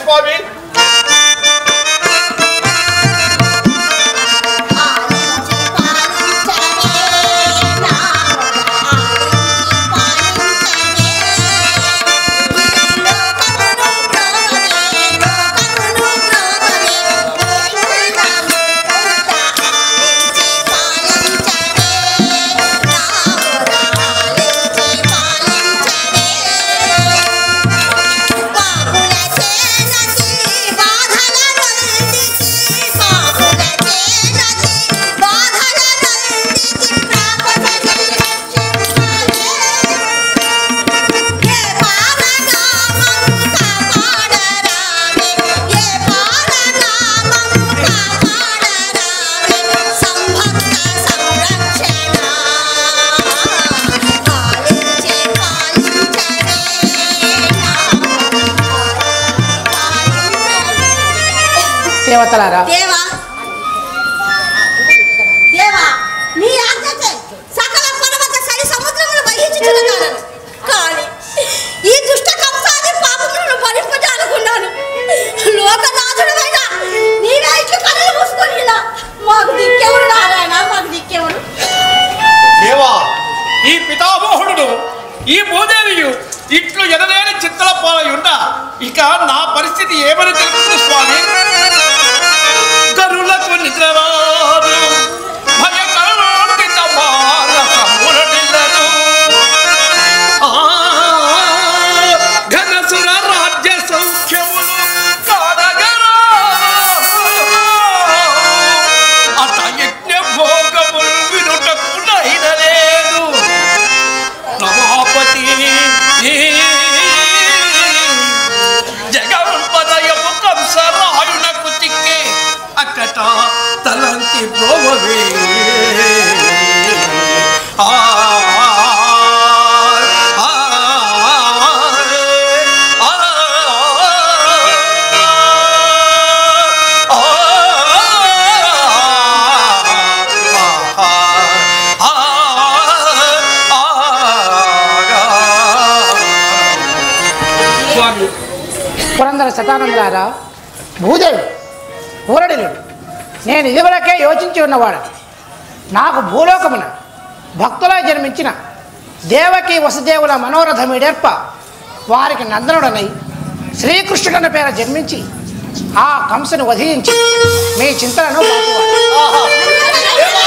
స్వామి ఆలించి పాలించనే నా ఆలించి పాలించనే లోకమును ప్రోగనే లోకమును ప్రోగనే లోకమును ఆలించి పాలించనే రాముడా ఆలించి పాలించనే పాపుల చేనతి బాధల నందితి పాపుల చేనతి బాధల నందితి ప్రాపదకి రక్షించనే ఏ పాదనామం కాపాడరామే ఏ పాదనామం కాపాడరామే సంభక్త సంరక్షణ పాలించే పాలించనే దేవతలారా దేవా దేవా నీ ఆజ్ఞచే సకల పర్వత సరి సముద్రములు వహించుచున్నాను కానీ ఈ దుష్ట కంసాది పాపములను భరింపజాలకున్నాను లోకనాథుడమైన నీవే ఇట్లు కళ్ళు మూసుకొని ఇలా మాకు దిక్కెవరు నారాయణ మాకు దిక్కెవరు దేవా ఈ పితామోహుడు ఈ భూదేవియు ఇట్లు ఎనలేని చిత్తల పాలై ఉన్న ఇక నా పరిస్థితి ఏమని తెలుస్తుంది స్వామి గరులకు నిద్రరాదు భయకరాంకిత మానసమురనిల్లదు. ఆ, ఘనసుర రాజ్య సౌఖ్యములు కాదగరా అత యజ్ఞ భోగములు వినుటకు నైనలేదు రమాపతి జగంపదయము కంసరాయునకు చిక్కే అక్కట తలంతి బ్రోవే ఆ ఆ, ఆ, స్వామి పురంధర శతానందరారా భూదేవి పూరడిలుడు నేను ఇదివరకే యోచించి ఉన్నవాడు నాకు భూలోకమున భక్తులై జన్మించిన దేవకి వసుదేవుల మనోరథమిడేర్ప వారికి నందనుడనై శ్రీకృష్ణుడన్న పేర జన్మించి ఆ కంసును వధించి మీ చింతలను బాపువాడు.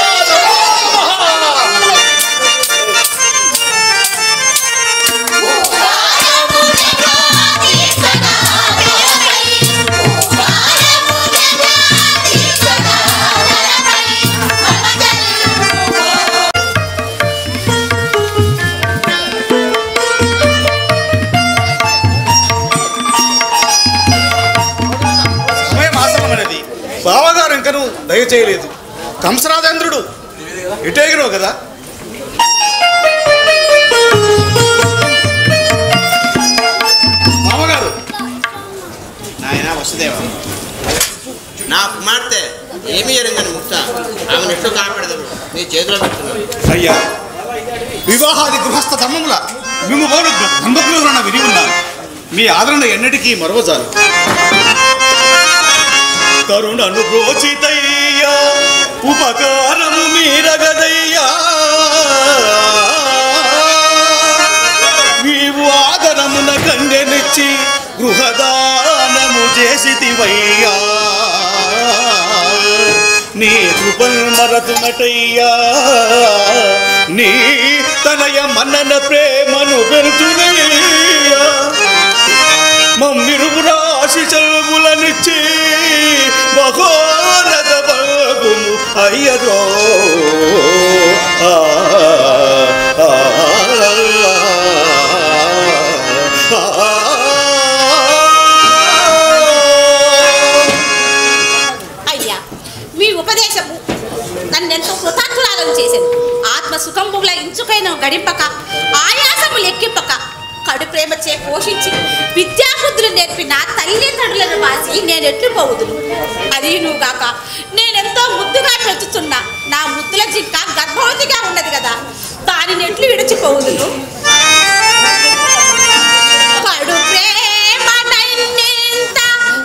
సమయం ఆసనమైనది బావగారు ఇంకను దయచేయలేదు కంసరాజేంద్రుడు ఇటేగినవు కదా బావగారు నాయన వసుదేవ నా కుమార్తె ఏమి ఎరుగని ముక్త ఆమెను ఎట్లు కాపాడదు నీ చేతిలో పెడుతున్నాను అయ్యా వివాహాది గృహస్థ ధర్మముల మేము పోలు దంపతులు విని ఉన్నారు మీ ఆదరణ ఎన్నటికీ మరవజాలు కరుణను బ్రోచితయ్యా ఉపకారము మీరగదయ్యా నీవు ఆదరమున కండెనిచ్చి గృహదానము చేసితివయ్యా నీ కృపల్ మరతునటయ్యా నీ తనయ మన్నన ప్రేమను పెరుతునయ్యా మమ్మిరుగు రాశి చల్వులనిచ్చి బహోనత బగుము అయ్యరో ఆ, ఆ, ఆ, అయ్యా మీ ఉపదేశము నన్నెంతో కృతార్థురాలను చేసింది ఆత్మ సుఖంబుల ఇంచుకైన గడింపక ఆయాసము లెక్కింపక కడు ప్రేమచే పోషించి విద్యాబుద్ధులు నేర్పిన తల్లిదండ్రులను వాసి నేను ఎట్లు పోవుదును అది నువ్వుగాక నేనెంతో ముద్దుగా పెంచుతున్న నా ముద్దుల జింక గర్భవతిగా ఉన్నది కదా దానిని ఎట్లు విడిచిపోవుదును కడు ప్రేమ నన్నింత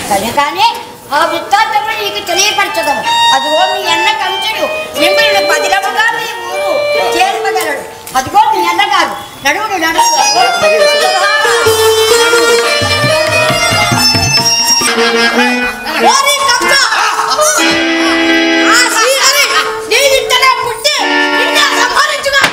కనుకనే ఆ వృత్తాంతములు నీకు తెలియపరచదము అదిగో మీ అన్న కంచుడు మిమ్మల్ని పదిలముగా మీ ఊరు చేర్పగలడు అదిగో మీ అన్నగారు నడువుడు నడువుడు ఓరి కక్క! ఆ శ్రీహరి నీవింతనే పుట్టి నిన్నే సంహరించుగాక.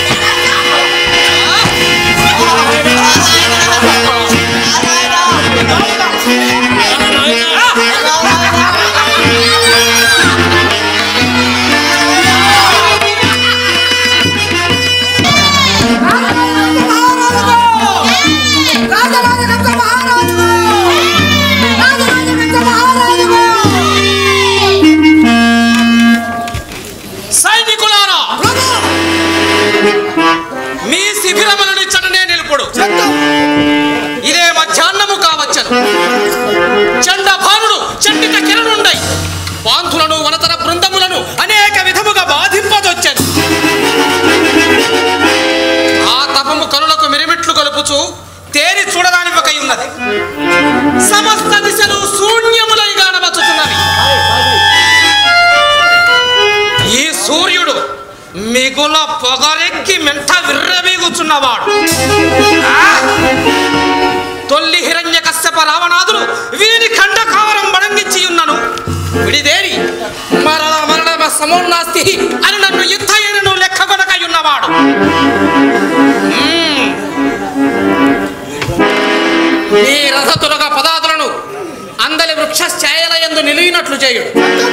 సైనికులారా మీ శిబిరములను చటనే నిలుపుడు ఇదే మధ్యాహ్నము కావచ్చను చండభానుడు చండిత కిరణుండై పాంతులను వనతర బృందములను అనేక విధముగా బాధింపదొచ్చను ఆ తపము కనులకు మిరిమిట్లు కలుపుచు తేరి చూడడానికై ఉన్నది సమస్త దిశలు శూన్యములై గానవచ్చుతున్నవి ఈ సూర్యుడు మిగుల పొగరెక్కి మెంట విర్రవీగుచున్నవాడు ఆ! తొల్లి హిరణ్య కశ్యప రావణాదులు వీని ఖండకావరం బడంగిచ్చి ఉన్నను విడిదేరి మరణ మరణ సమోన్నాస్తి అని నన్ను యుద్ధ అయినను లెక్క కొనకై ఉన్నవాడు మ్మ్. ఈ రథతులుగా పదాదులను అందలి వృక్ష ఛాయల ఎందు నిలిగినట్లు చేయుడు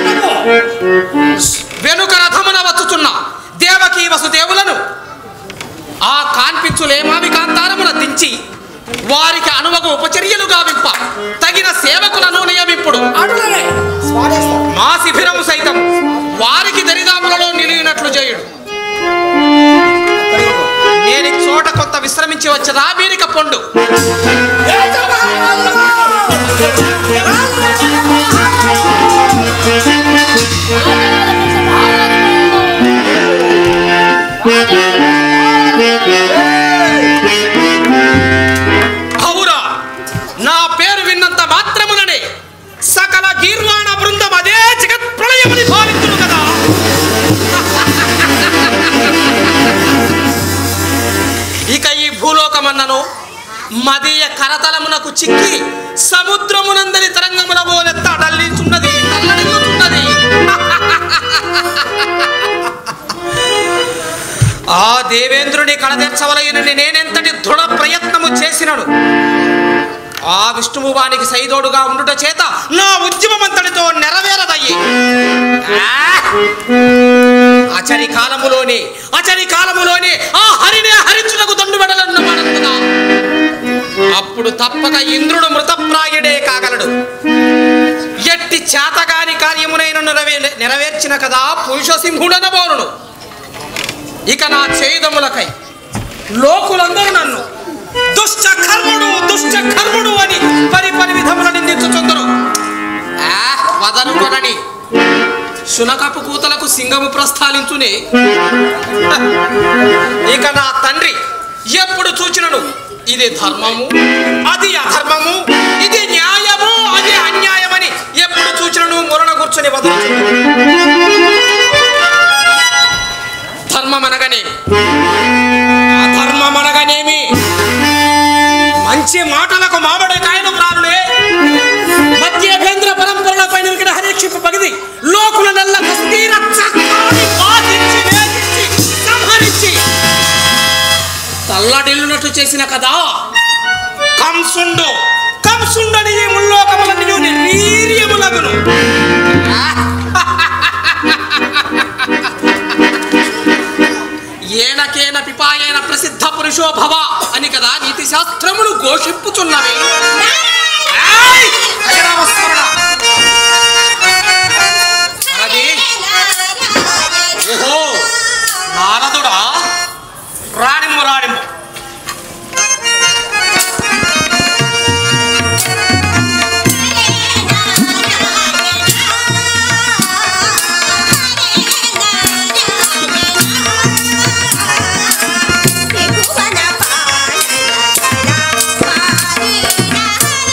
వెనుక రథమున వచ్చుచున్న దేవకీ వసుదేవులను ఆ కాన్పించులేమావి కాంతారమున దించి వారికి అనువగు ఉపచర్యలు గావింప తగిన సేవకులను నియమిప్పుడు మా శిబిరము సైతం వారికి దరిదాపులలో నిలిగినట్లు చేయుడు నేను ఈ చోట కొంత విశ్రమించి వచ్చదా వీరిక పొండు అవురా నా పేరు విన్నంత మాత్రముననే సకల గీర్వాణ బృందం అదే జగత్ ప్రళయమని భావించును కదా ఇక ఈ భూలోకమన్నను మదీయ కరతలమునకు చిక్కి సముద్రమునందరి తరంగముల పోలెత్త డల్లించున్నది తల్లడిల్లుతున్నది ఆ దేవేంద్రుని కడదెర్చవలయనని నేనెంతటి దృఢ ప్రయత్నము చేసినను ఆ విష్ణువు వానికి సైదోడుగా ఉండుట చేత నా ఉద్యమం అంతటితో నెరవేరదయ్యి ఆ! అచరి కాలములోనే అచరి కాలములోనే ఆ హరినే హరించుటకు దండు వెడలన్నవాడంతగా అప్పుడు తప్పక ఇంద్రుడు మృతప్రాయుడే కాగలడు ఎట్టి చేతగాని కార్యమునైన నెరవే నెరవేర్చిన కదా పురుషసింహుడనబోనును ఇక నా చేయుదములకై లోకులందరూ నన్ను దుష్ట కర్ముడు దుష్ట కర్ముడు అని పరి పరి విధముల నిందించుచుందరు ఆ, వదను కొనని శునకపు కూతలకు సింగము ప్రస్థానించునే ఇక నా తండ్రి ఎప్పుడు చూచినను ఇది ధర్మము అది అధర్మము ఇది న్యాయము అది అన్యాయమని ఎప్పుడు చూచినను మురణ కూర్చొని వదులుచున్నాడు ధర్మం అనగానే అధర్మం అనగానేమి మంచి మాటలకు మామిడి కాయలు ప్రాణులే మధ్యేంద్ర పరంపరలపై నిలిగిన హరీక్షిపు పగిది లోకుల నల్ల కస్తీర చక్రాన్ని బాధించి వేధించి సంహరించి తల్లడిల్లునట్లు చేసిన కదా కంసుండు కంసుండని ఈ ముల్లోకములన్నీ నిర్వీర్యములగును ఏనకేన పిపాయేన ప్రసిద్ధ పురుషో భవ అని కదా నీతి శాస్త్రములు ఘోషింపుచున్నవి ఏయ్! అజరామస్మరణ. మరది ఓహో నారదుడా రాణిమ్ము రాణిమ్ము త్రిభువన పాలన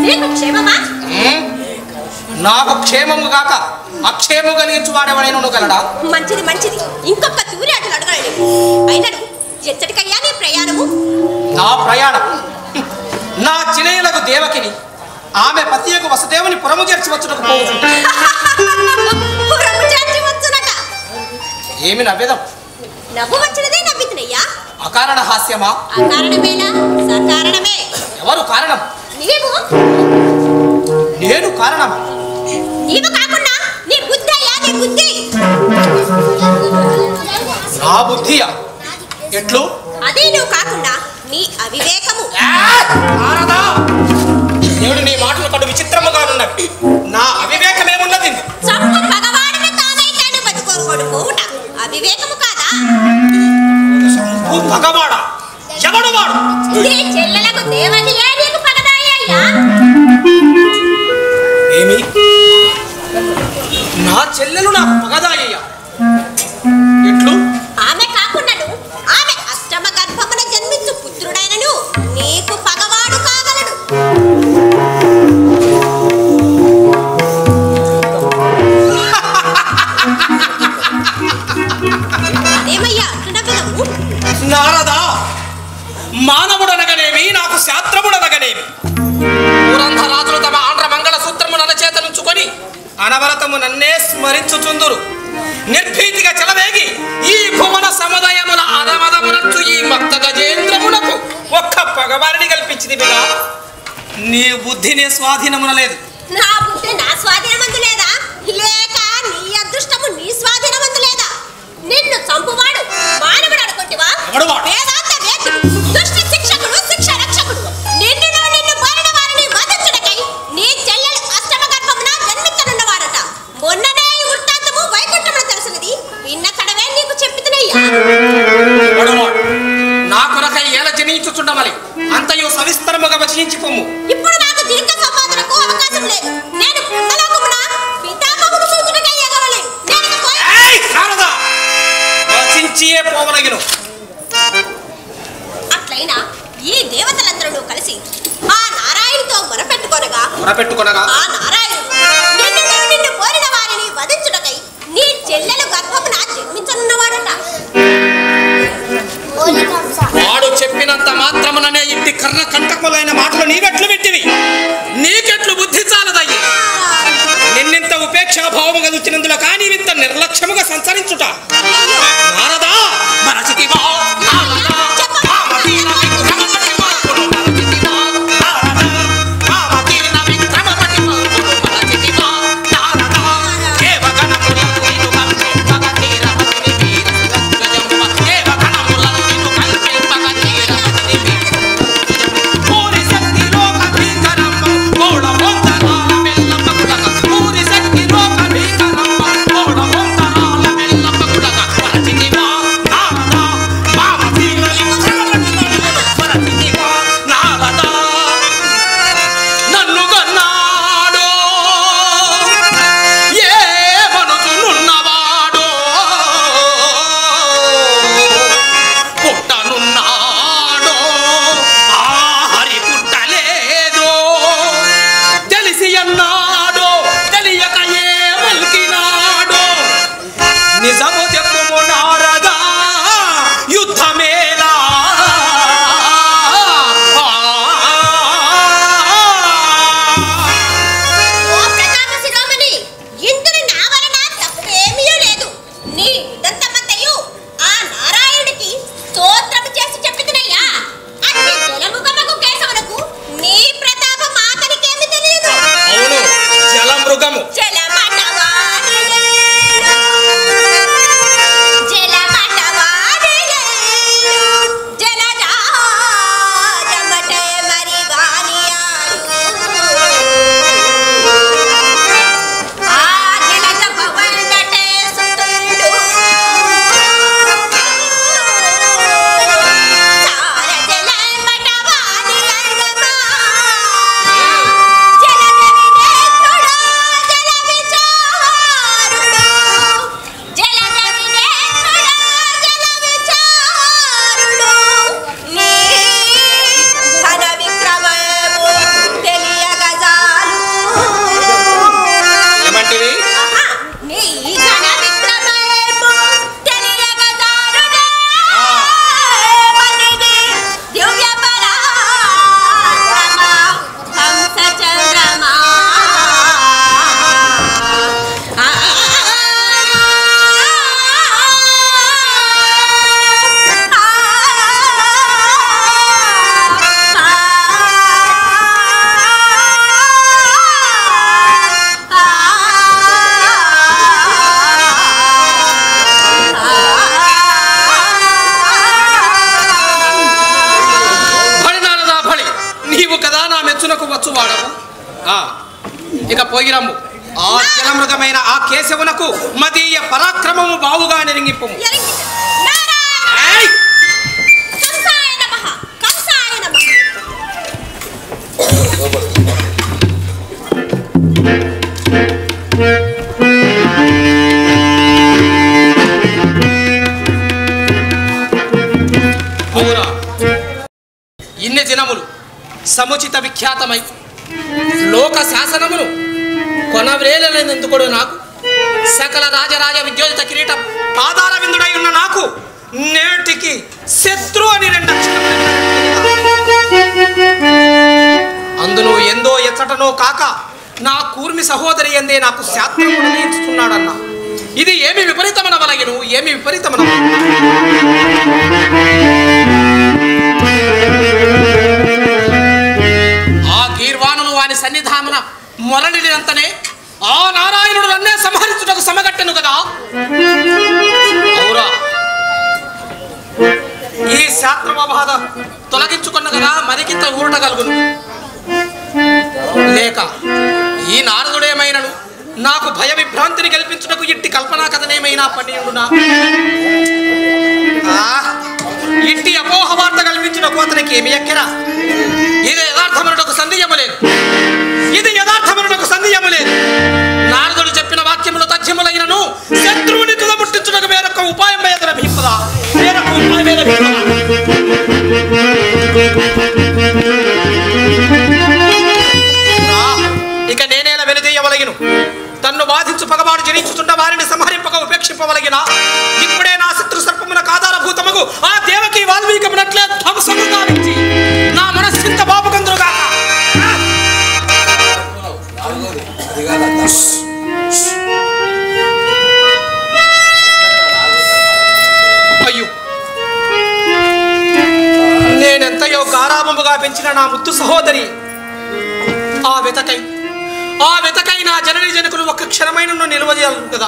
నీకు క్షేమమా ఉమ్, నాకు క్షేమము గాక అక్షేము కలిగించు వాడెవడైనా ఉండగలడా మంచిది మంచిది ఇంకొక తూరి అట్లు అడగండి అయినడు ఎచ్చటికయ్యా నీ ప్రయాణము నా ప్రయాణం హ్మ్, నా చినయులకు దేవకిని ఆమె పతియకు వసుదేవుని పురము చేర్చి వచ్చుటకు పోవుచుంటే పురము చేర్చి వచ్చునట ఏమి నవ్వేదం నవ్వు వచ్చినదే నవ్వితునయ్యా అకారణ హాస్యమా అకారణమేనా సకారణమే ఎవరు కారణం నీవు నేను కారణమా నీవు కాకుండా నీ బుద్ధి అయ్యా నీ బుద్ధి నా బుద్ధియా ఎట్లు అదే నువ్వు కాకుండా నీ అవివేకము ఆ! నారదా! దేవుడు నీ మాటలు కడు విచిత్రముగా ఉన్నవి నా అవివేకమేమున్నది చంపు భగవానుని తానైతాను బతుకోరుకోడు పోవుట అవివేకము కాదా ఓ మగవాడా ఎవడు వాడు నీ చెల్లెలకు దేవకియే నీకు పగదాయ్యా ఏమి నా చెల్లెలు నాకు పగదాయ్యా ఎట్లు ఆమె కాకుండాను ఆమె అష్టమ గర్భమున జన్మించు పుత్రుడైనను నీకు పగవాడు కాగలడు అదేమయ్యా అట్లనవ్వదము నారదా మానవుడనగనేమి నాకు శాస్త్రముడనగనేమి పురంధరాజులు తమ ఆంధ్ర మంగళ సూత్రము నన్న చేతనుంచుకొని అనవరతము నన్నే స్మరించుచుందురు నిర్భీతిగా చెలవేగి ఈ భువన సముదాయమున అదమదమునచ్చు ఈ మక్త గజేంద్రమునకు ఒక్క పగవారిని కల్పించింది బిగా నీ బుద్ధిని స్వాధీనమున లేదు నా బుద్ధి నా స్వాధీనమందు లేదా లేక నీ అదృష్టము నీ స్వాధీనమందు లేదా నిన్ను చంపువాడు మానవుడు అనుకుంటివా ఎవడు వాడు? వేదాంత వేద్యుడు దుష్ట శిక్షకుడు శిక్ష రక్షకుడు నిన్ను నిన్ను కోరిన వారిని వధించుటకై నీ చెల్లెలు అష్టమ గర్భమున జన్మించనున్నవాడట మొన్ననే ఈ వృత్తాంతము వైకుంఠమున తెలిసినది విన్న కడవే నీకు చెప్పుతున్నయ్యా వడవాడు నా కొరకై ఏల జనించుచుండమని అంతయు సవిస్తరముగా వచించి పొమ్ము ఇప్పుడు నాకు దీర్ఘ సంపాదనకు అవకాశం లేదు నేను పుట్టలోకమున పితామహుడు సూచుటకై ఎగవలే నేను ఇక పోయి- ఏయ్, నారదా! వచించియే పోవలగిను అట్లయినా ఈ దేవతలందరూ కలిసి ఆ నారాయణుతో మొరపెట్టుకొనగా మొరపెట్టుకొనగా ఆ నారాయణుడు నిన్ను నిన్ను కోరిన వారిని వధించుటకై నీ చెల్లెలు గర్భమున జన్మించనున్నవాడట వాడు చెప్పినంత మాత్రముననే ఇంటి కర్ణ కంటకములైన మాటలు నీవెట్లు విట్టివి నీకెట్లు బుద్ధి చాలదయ్యి నిన్నింత ఉపేక్షాభావముగా దుచ్చినందులో కానీ ఇంత నిర్లక్ష్యముగా సంచరించుట నారదా మరచితివా నారదా, కామతీన విక్రమపతి మార్పును మరచితివా? నారదా, కామతీన విక్రమపతి మార్పును మరచితివా? నారదా, దేవగణములను నిన్ను కల్పింపగ తీరవతిని వీర సుగంధజంబ. దేవగణములను నిన్ను కల్పింపగ తీరవతిని వీర పూరి శక్తి లోక భీకరమ్మ కోడ వందనాల మెల్లమ్మ కుడక పూరి శక్తి లోక భీకరమ్మ కోడ వందనాల మెల్లమ్మ కుడక వాడవు ఆ, ఇక పోయిరమ్ము ఆ జలమృగమైన ఆ కేశవునకు మదీయ పరాక్రమము బావుగా నిరింగిప్పు ఎరిగి నారాయణ కంసాయ నమః కంసాయ నమః అవురా ఇన్ని దినములు సముచిత విఖ్యాతమై లోక శాసనమును కొనవ్రేలనేందుకు నాకు సకల రాజరాజ విద్యోజిత కిరీటం పాదార విందుడై ఉన్న నాకు నేటికి శత్రు అని రెండు అక్షరములు అందులో ఎందో ఎచ్చటనో కాక నా కూర్మి సహోదరి ఎందే నాకు శాస్త్రము నిర్ణయించుతున్నాడన్న ఇది ఏమి విపరీతమన వలగిను ఏమి విపరీతమన ఆ గీర్వాణును వాని సన్నిధానమున మొరలినంతనే ఆ నారాయణుడు నన్నే సంహరించుటకు సమగట్టెను కదా అవురా ఈ శాస్త్రమ బాధ తొలగించుకున్న కదా మరికింత ఊరటగలుగును లేక ఈ నారదుడేమైనను నాకు భయ విభ్రాంతిని కల్పించుటకు ఇట్టి కల్పనా కథనేమైనా పనియుడునా ఆ, ఇట్టి అపోహ వార్త కల్పించుటకు అతనికి ఏమి ఎక్కరా ఇది యథార్థమనుటకు సందేహము లేదు ఇది యథార్థమనుటకు సందేహము లేదు నారదుడు చెప్పిన వాక్యములు తథ్యములైనను శత్రువుని తుదముట్టించుటకు వేరొక ఉపాయం వేదన భీపదా వేరొక ఉపాయం వేద భీపదా రా, ఇక నేనేల వెనుదీయవలగిను తన్ను బాధించు పగవాడు జనించుచుండ వారిని సంహరింపక ఉపేక్షింపవలగిన ఇప్పుడే నా శత్రు సర్పమున కాదారభూతముగు ఆ దేవకి వాల్మీకమునట్లే ధ్వంసము గావించి నా మనస్సింత బాపుకందురుగా అయ్యో నేనెంతయో గారాబముగా పెంచిన నా ముద్దు సహోదరి ఆ వెతకై ఆ వెతకై నా జనని జనకులు ఒక్క క్షణమైన నన్ను నిలవజేయాలను కదా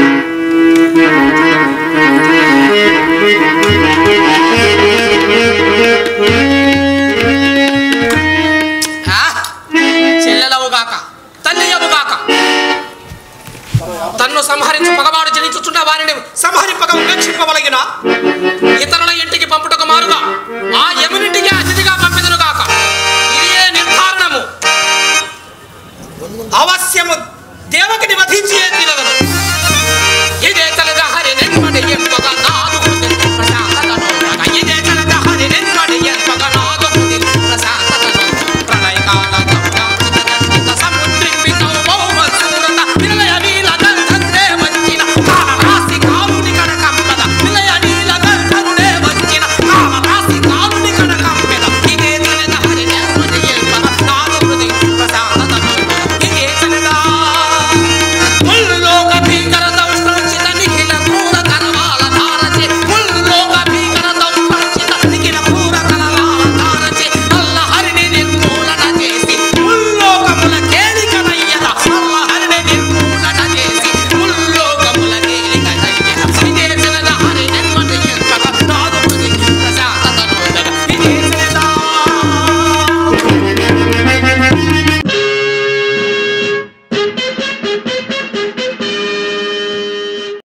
ఆ, చెల్లెలవుగాక తల్లియవుగాక తన్ను సంహరించు పగవాడు జనించుచున్న వారిని సంహరింపక ఉపేక్షింపవలగిన ఇతరుల ఇంటికి పంపుటకు మారుగా ఆ యమునింటికి అతిథి